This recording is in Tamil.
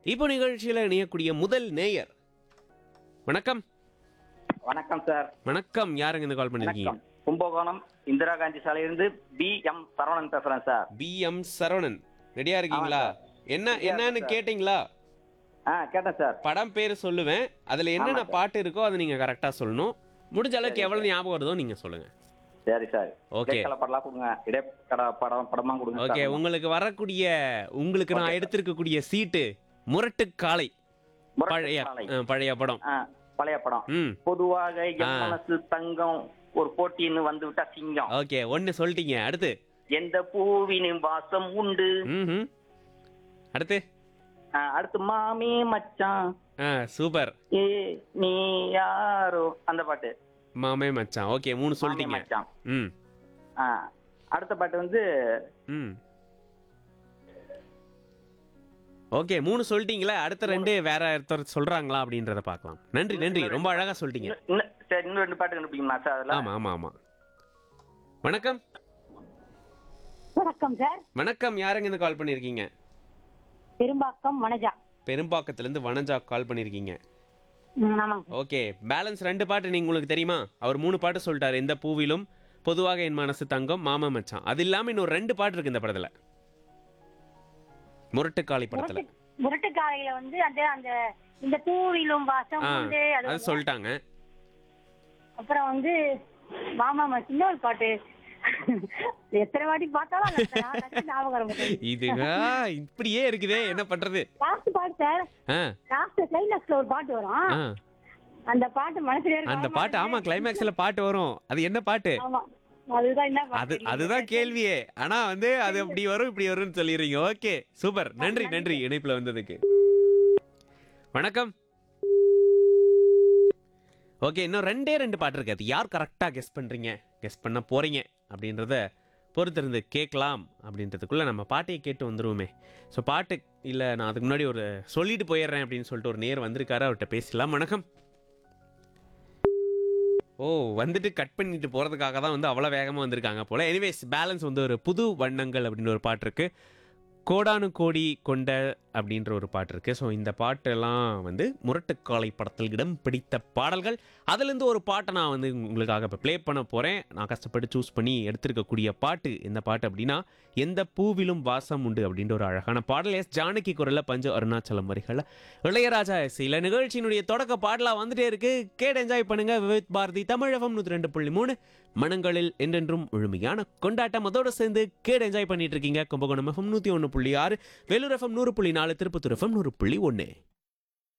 இப்போ நிகழ்ச்சியில் இணையக்கூடிய முதல் நேயர் வணக்கம் வணக்கம் சார் வணக்கம் யாருங்க இந்த கால் பண்ணிருக்கீங்க வணக்கம் கும்பகோணம் இந்திரா காந்தி சாலையிலிருந்து பி எம் சரவணன் பேசுறேன் சார் பி எம் சரவணன் ரெடியா இருக்கீங்களா ஆமா என்ன ரெடியா என்னன்னு இருக்கேன் சார். கேட்டிங்களா ஆ கேட்டேன் சார் படம் பேர் சொல்லுவேன் அதுல என்னென்ன ஆமா சார். பாட்டு இருக்கோ அதை நீங்க கரெக்டா சொல்லணும் முடிஞ்ச அளவுக்கு எவ்வளவு ஞாபகம் வருதோ நீங்க சொல்லுங்க சரி சார் Okay. இடைக்கால படலாம் கொடுங்க இடைக்கட படம் படமா கொடுங்க ஓகே சார். உங்களுக்கு வரக்கூடிய உங்களுக்கு நான் Okay, sir. எடுத்திருக்கக்கூடிய சீட்டு முரட்டு காளை முரட்டு பழைய சாலை. ஆ, பழைய படம் ஆ, பழைய படம் ம் பொதுவாக என் ஆ. மனசு தங்கம் ஒரு போட்டின்னு வந்து விட்டா சிங்கம் ஓகே ஒன்னு சொல்லிட்டீங்க அடுத்து எந்த பூவினும் வாசம் உண்டு ம் அடுத்து ஆ, அடுத்து மாமே மச்சான் ஆ சூப்பர் ஏ நீ யாரோ அந்த பாட்டு மாமே மச்சான் ஓகே மூணு மாமே சொல்லிட்டீங்க மச்சான் ம் ஆ, அடுத்த பாட்டு வந்து ம் ஓகே மூணு சொல்லிட்டீங்களா அடுத்த ரெண்டு வேற ஒருத்தர் சொல்றாங்களா அப்படின்றத பார்க்கலாம் நன்றி நன்றி ரொம்ப அழகா சொல்லிட்டீங்க இன்னும் இன்னும் சரி இன்னும் ரெண்டு பாட்டு கண்டுபிடிக்குமா சார் அதுல ஆமா ஆமா ஆமா வணக்கம் வணக்கம் சார் வணக்கம் யாருங்க இருந்து கால் பண்ணிருக்கீங்க பெரும்பாக்கம் வனஜா பெரும்பாக்கத்துல இருந்து வனஜா கால் பண்ணிருக்கீங்க ம், ஆமாங்க ஓகே பேலன்ஸ் ரெண்டு பாட்டு நீங்க உங்களுக்கு தெரியுமா அவர் மூணு பாட்டு சொல்லிட்டாரு இந்த பூவிலும் பொதுவாக என் மனசு தங்கம் மாமா மச்சான் அது இல்லாம இன்னொரு ரெண்டு பாட்டு இருக்கு இந்த படத்துல முரட்டுக்காளி படத்துல முரட்டு முரட்டுக்காலையில வந்து அந்த அந்த இந்த பூவிலும் வாசம் ஆ உண்டு அது அது சொல்லிட்டாங்க அப்புறம் வந்து மாமா மச்சி இன்னொரு பாட்டு எத்தனை வாட்டி பார்த்தாலும் அந்த டக்கு ஞாபகம் வர மாட்டேங்குது. இதுங்க இப்படியே இருக்குதே என்ன பண்றது லாஸ்ட் பாட்டு சார் ஆ லாஸ்ட் கிளைமேக்ஸ்ல ஒரு பாட்டு வரும் ஆ அந்த பாட்டு மனசுல இருக்கு அந்த பாட்டு ஆமா கிளைமேக்ஸ்ல பாட்டு வரும் அது என்ன பாட்டு ஆமா அதுதான் என்ன பாட்டு அது தெரியல. அதுதான் கேள்வியே ஆனா வந்து அது அப்படி வரும் இப்படி வரும்னு சொல்லிடுறீங்க ஓகே சூப்பர் நன்றி நன்றி இணைப்புல வந்ததுக்கு வணக்கம் ஓகே இன்னும் ரெண்டே ரெண்டு பாட்டு இருக்கு அது யார் கரெக்டா கெஸ் பண்றீங்க கெஸ் பண்ண போறீங்க அப்படின்றத பொறுத்திருந்து கேட்கலாம் அப்படின்றதுக்குள்ள நம்ம பாட்டையை கேட்டு வந்துருவோமே ஸோ பாட்டு இல்லை நான் அதுக்கு முன்னாடி ஒரு சொல்லிட்டு போயிடுறேன் அப்படின்னு சொல்லிட்டு ஒரு நேர் வந்திருக்காரு அவர்கிட்ட பேசலாம் வணக்கம் ஓ வந்துட்டு கட் பண்ணிட்டு போகிறதுக்காக தான் வந்து அவ்வளோ வேகமாக வந்திருக்காங்க போல் எனிவேஸ் பேலன்ஸ் வந்து ஒரு புது வண்ணங்கள் அப்படின்னு ஒரு பாட்டு இருக்கு கோடானு கோடி கொண்ட அப்படின்ற ஒரு பாட்டு இருக்கு ஸோ இந்த பாட்டெல்லாம் வந்து முரட்டுக்காலை படத்தில் இடம் பிடித்த பாடல்கள் அதுலேருந்து ஒரு பாட்டை நான் வந்து உங்களுக்காக இப்போ ப்ளே பண்ண போகிறேன் நான் கஷ்டப்பட்டு சூஸ் பண்ணி எடுத்திருக்கக்கூடிய பாட்டு இந்த பாட்டு அப்படின்னா எந்த பூவிலும் வாசம் உண்டு அப்படின்ற ஒரு அழகான பாடல் எஸ் ஜானகி குரலில் பஞ்ச அருணாச்சலம் வரிகளில் இளையராஜா இசையில் நிகழ்ச்சியினுடைய தொடக்க பாடலாக வந்துட்டே இருக்கு கேட்டு என்ஜாய் பண்ணுங்க வித் பாரதி தமிழகம் நூற்றி ரெண்டு புள்ளி மூணு மனங்களில் என்றென்றும் முழுமையான கொண்டாட்டம் அதோடு சேர்ந்து கேடு என்ஜாய் பண்ணிட்டு இருக்கீங்க கும்பகோணம் எஃப்எம் நூற்றி ஒன்று புள்ளி ஆறு வேலூர் எஃப்எம் நூறு புள்ளி நாலு திருப்பத்தூர் எஃப்எம் நூறு புள்ளி ஒன்று